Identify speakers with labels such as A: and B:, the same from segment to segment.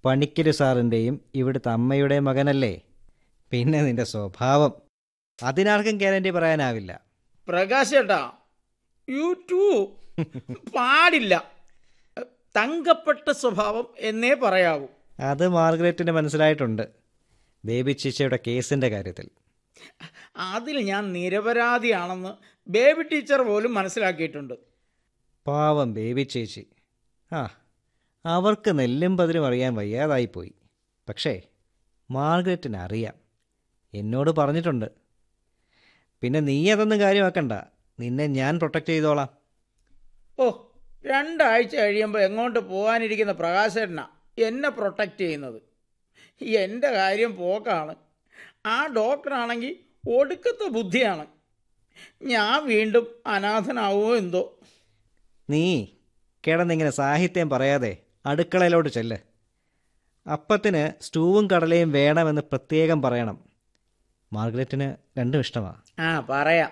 A: പണിക്കര് സാറിൻ്റെയും ഇവിടുത്തെ അമ്മയുടെ മകനല്ലേ പിന്നെ നിന്റെ സ്വഭാവം അതിനാർക്കും ഗ്യാരണ്ടി പറയാനാവില്ല
B: പ്രകാശ് ചേട്ടാ യു ടു പാടില്ല തങ്കപ്പെട്ട സ്വഭാവം എന്നേ പറയാവൂ
A: അത് മാർഗരറ്റിന് മനസ്സിലായിട്ടുണ്ട് ബേബി ചീച്ചയുടെ കേസിൻ്റെ കാര്യത്തിൽ
B: അതിൽ ഞാൻ നിരപരാധിയാണെന്ന് ബേബി ടീച്ചർ പോലും മനസ്സിലാക്കിയിട്ടുണ്ട്
A: പാവം ബേബി ചേച്ചി ആ അവർക്ക് നെല്ലും പതിരും അറിയാൻ വയ്യാതായിപ്പോയി പക്ഷേ മാർഗരറ്റിന് അറിയാം എന്നോട് പറഞ്ഞിട്ടുണ്ട് പിന്നെ നീ അതൊന്നും കാര്യമാക്കണ്ട നിന്നെ ഞാൻ പ്രൊട്ടക്റ്റ് ചെയ്തോളാം
B: ഓ രണ്ടാഴ്ച കഴിയുമ്പോൾ എങ്ങോട്ട് പോകാനിരിക്കുന്ന പ്രകാശേട്ടനാ എന്നെ പ്രൊട്ടക്റ്റ് ചെയ്യുന്നത് എൻ്റെ കാര്യം പോക്കാണ് ആ ഡോക്ടറാണെങ്കിൽ ഒടുക്കത്തെ ബുദ്ധിയാണ് ഞാൻ വീണ്ടും അനാഥനാവുമോ എന്തോ
A: നീ കിടന്നിങ്ങനെ സാഹിത്യം പറയാതെ അടുക്കളയിലോട്ട് ചെല്ല് അപ്പത്തിന് സ്റ്റൂവും കടലയും വേണമെന്ന് പ്രത്യേകം പറയണം മാർഗരറ്റിന് രണ്ടും ഇഷ്ടമാണ്
B: ആ പറയാം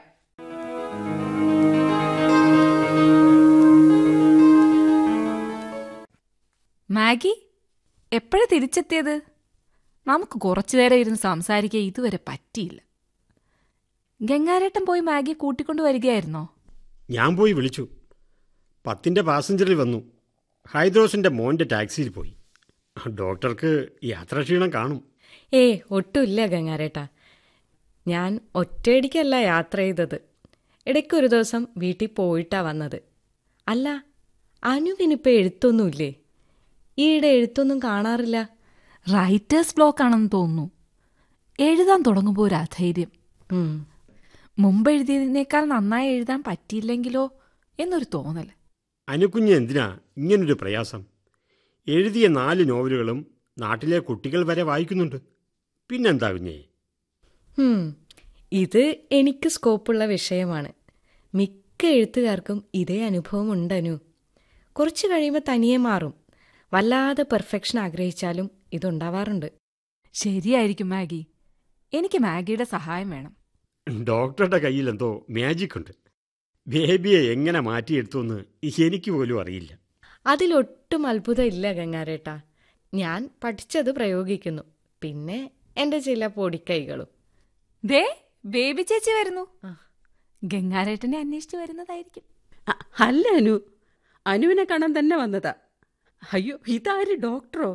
C: മാഗി എപ്പോഴാ തിരിച്ചെത്തിയത് നമുക്ക് കുറച്ചു നേരം ഇരുന്ന് സംസാരിക്കാൻ ഇതുവരെ പറ്റിയില്ല ഗംഗാരേട്ടൻ പോയി മാഗിയെ കൂട്ടിക്കൊണ്ട് വരികയായിരുന്നോ
D: ഞാൻ പോയി വിളിച്ചു പത്തിൻ്റെ പാസഞ്ചറിൽ വന്നു ഹൈദ്രോസിൻ്റെ മോൻ്റെ ടാക്സിയിൽ പോയി ഡോക്ടർക്ക് യാത്രാക്ഷീണം കാണും
E: ഏ ഒട്ടുമില്ല ഗംഗാരേട്ടാ ഞാൻ ഒറ്റയടിക്കല്ല യാത്ര ചെയ്തത് ഇടയ്ക്കൊരു ദിവസം വീട്ടിൽ പോയിട്ടാ വന്നത് അല്ല അനുവിനിപ്പോൾ എഴുത്തൊന്നുമില്ലേ ഈയിടെ എഴുത്തൊന്നും കാണാറില്ല
C: റൈറ്റേഴ്സ് ബ്ലോക്ക് ആണെന്ന് തോന്നുന്നു എഴുതാൻ തുടങ്ങുമ്പോൾ ഒരു അധൈര്യം
E: ഉം.
C: മുമ്പ് എഴുതിയതിനേക്കാൾ നന്നായി എഴുതാൻ പറ്റിയില്ലെങ്കിലോ എന്നൊരു തോന്നൽ
D: അനുക്കുഞ്ഞ് എന്തിനാ ഇങ്ങനൊരു പ്രയാസം എഴുതിയ നാല് നോവലുകളും നാട്ടിലെ കുട്ടികൾ വരെ വായിക്കുന്നുണ്ട് പിന്നെന്താ കുഞ്ഞേ
E: ഉം. ഇത് എനിക്ക് സ്കോപ്പുള്ള വിഷയമാണ് മിക്ക എഴുത്തുകാർക്കും ഇതേ അനുഭവം ഉണ്ടനു കുറച്ച് കഴിയുമ്പോൾ തനിയെ മാറും വല്ലാതെ പെർഫെക്ഷൻ ആഗ്രഹിച്ചാലും ഇതുണ്ടാവാറുണ്ട്
C: ശരിയായിരിക്കും മാഗി എനിക്ക് മാഗിയുടെ സഹായം വേണം
D: ഡോക്ടറുടെ കയ്യിൽ എന്തോ മാജിക് ഉണ്ട് ബേബിയെ എങ്ങനെ മാറ്റിയെടുത്തുവെന്ന് എനിക്ക് പോലും അറിയില്ല
E: അതിലൊട്ടും അത്ഭുതമില്ല ഗംഗാരേട്ടാ ഞാൻ പഠിച്ചത് പ്രയോഗിക്കുന്നു പിന്നെ എൻ്റെ ചില പൊടിക്കൈകളും
C: ദേ ബേബി ചേച്ചി വരുന്നു
E: ആ.
C: ഗംഗാരേട്ടനെ അന്വേഷിച്ച് വരുന്നതായിരിക്കും
F: അ- അല്ല അനു അനുവിനെ കാണാൻ തന്നെ വന്നതാ അയ്യോ ഇതാര് ഡോക്ടറോ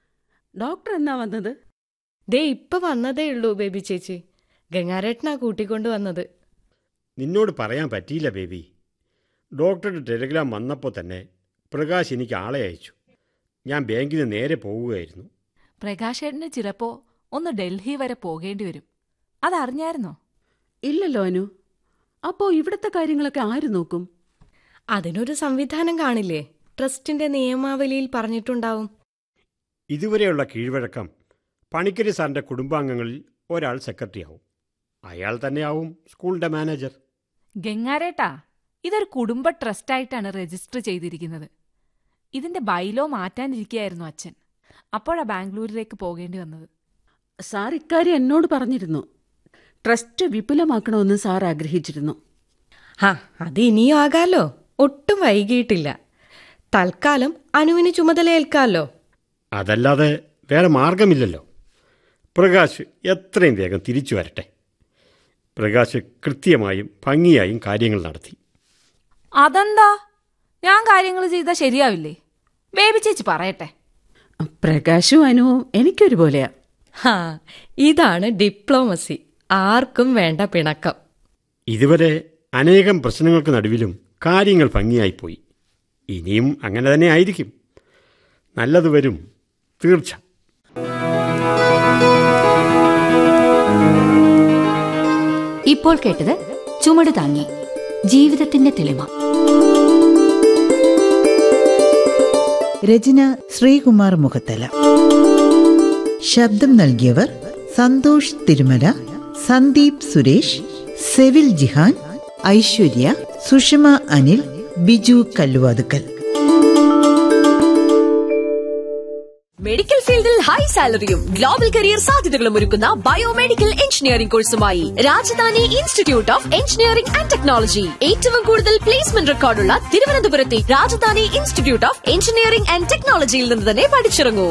F: ഡോക്ടർ എന്നാ വന്നത്
E: ദേ ഇപ്പൊ വന്നതേ ഉള്ളൂ ബേബി ചേച്ചി ഗംഗാരേട്ടനാ കൂട്ടിക്കൊണ്ട് വന്നത്
D: നിന്നോട് പറയാൻ പറ്റിയില്ല ബേബി ഡോക്ടറുടെ ടെലിഗ്രാം വന്നപ്പോൾ തന്നെ പ്രകാശ് എനിക്ക് ആളെ അയച്ചു ഞാൻ ബാങ്കിൽ നിന്ന് നേരെ പോവുകയായിരുന്നു
C: പ്രകാശേട്ടന് ചിലപ്പോ ഒന്ന് ഡൽഹി വരെ പോകേണ്ടി വരും അതറിഞ്ഞായിരുന്നോ
F: ഇല്ലല്ലോ അനു അപ്പോ ഇവിടുത്തെ കാര്യങ്ങളൊക്കെ ആര് നോക്കും
E: അതിനൊരു സംവിധാനം കാണില്ലേ ട്രസ്റ്റിന്റെ നിയമാവലിയിൽ പറഞ്ഞിട്ടുണ്ടാവും
D: ഇതുവരെയുള്ള കീഴ്വഴക്കം പണിക്കരി സാറിൻ്റെ കുടുംബാംഗങ്ങളിൽ ഒരാൾ സെക്രട്ടറിയാവും അയാൾ തന്നെയാവും സ്കൂളിൻ്റെ മാനേജർ
C: ഗംഗാരേട്ടാ ഇതൊരു കുടുംബ ട്രസ്റ്റായിട്ടാണ് രജിസ്റ്റർ ചെയ്തിരിക്കുന്നത് ഇതിന്റെ ബൈലോ മാറ്റാനിരിക്കുകയായിരുന്നു അച്ഛൻ അപ്പോഴാ ബാംഗ്ലൂരിലേക്ക് പോകേണ്ടി വന്നത്
F: സാർ ഇക്കാര്യം എന്നോട് പറഞ്ഞിരുന്നു ട്രസ്റ്റ് വിപുലമാക്കണമെന്ന് സാർ ആഗ്രഹിച്ചിരുന്നു
E: ഹാ അത് ഇനിയും ആകാലോ ഒട്ടും വൈകിയിട്ടില്ല തൽക്കാലം അനുവിന് ചുമതലയേൽക്കാലോ
D: അതല്ലാതെ വേറെ മാർഗമില്ലല്ലോ പ്രകാശ് എത്രയും വേഗം തിരിച്ചു വരട്ടെ പ്രകാശ് കൃത്യമായും ഭംഗിയായും കാര്യങ്ങൾ നടത്തി
C: അതെന്താ ഞാൻ കാര്യങ്ങൾ ചെയ്താൽ ശരിയാവില്ലേ ബേബി ചേച്ചി പറയട്ടെ
F: പ്രകാശും അനുവും എനിക്കൊരുപോലെയാ
E: ഹാ ഇതാണ് ഡിപ്ലോമസി ആർക്കും വേണ്ട പിണക്കം
D: ഇതുവരെ അനേകം പ്രശ്നങ്ങൾക്ക് നടുവിലും കാര്യങ്ങൾ ഭംഗിയായിപ്പോയി ഇനിയും അങ്ങനെ തന്നെ ആയിരിക്കും നല്ലത് വരും തീർച്ച
G: ഇപ്പോൾ കേട്ടത് ചുമട് താങ്ങി ജീവിതത്തിന്റെ തെളിമ
H: രചന ശ്രീകുമാർ മുഖത്തല ശബ്ദം നൽകിയവർ സന്തോഷ് തിരുമല സന്ദീപ് സുരേഷ് സെവിൽ ജിഹാൻ ഐശ്വര്യ സുഷമ അനിൽ ബിജു കല്ലുവാതുക്കൽ
I: മെഡിക്കൽ ഫീൽഡിൽ ഹൈ സാലറിയും ഗ്ലോബൽ കരിയർ സാധ്യതകളും ഒരുക്കുന്ന ബയോമെഡിക്കൽ എഞ്ചിനീയറിംഗ് കോഴ്സുമായി Rajadhani institute of engineering and technology ഏറ്റവും കൂടുതൽ പ്ലേസ്മെന്റ് റെക്കോർഡുള്ള തിരുവനന്തപുരത്തെ Rajadhani institute of engineering and ടെക്നോളജിയിൽ നിന്ന് തന്നെ പഠിച്ചിറങ്ങൂ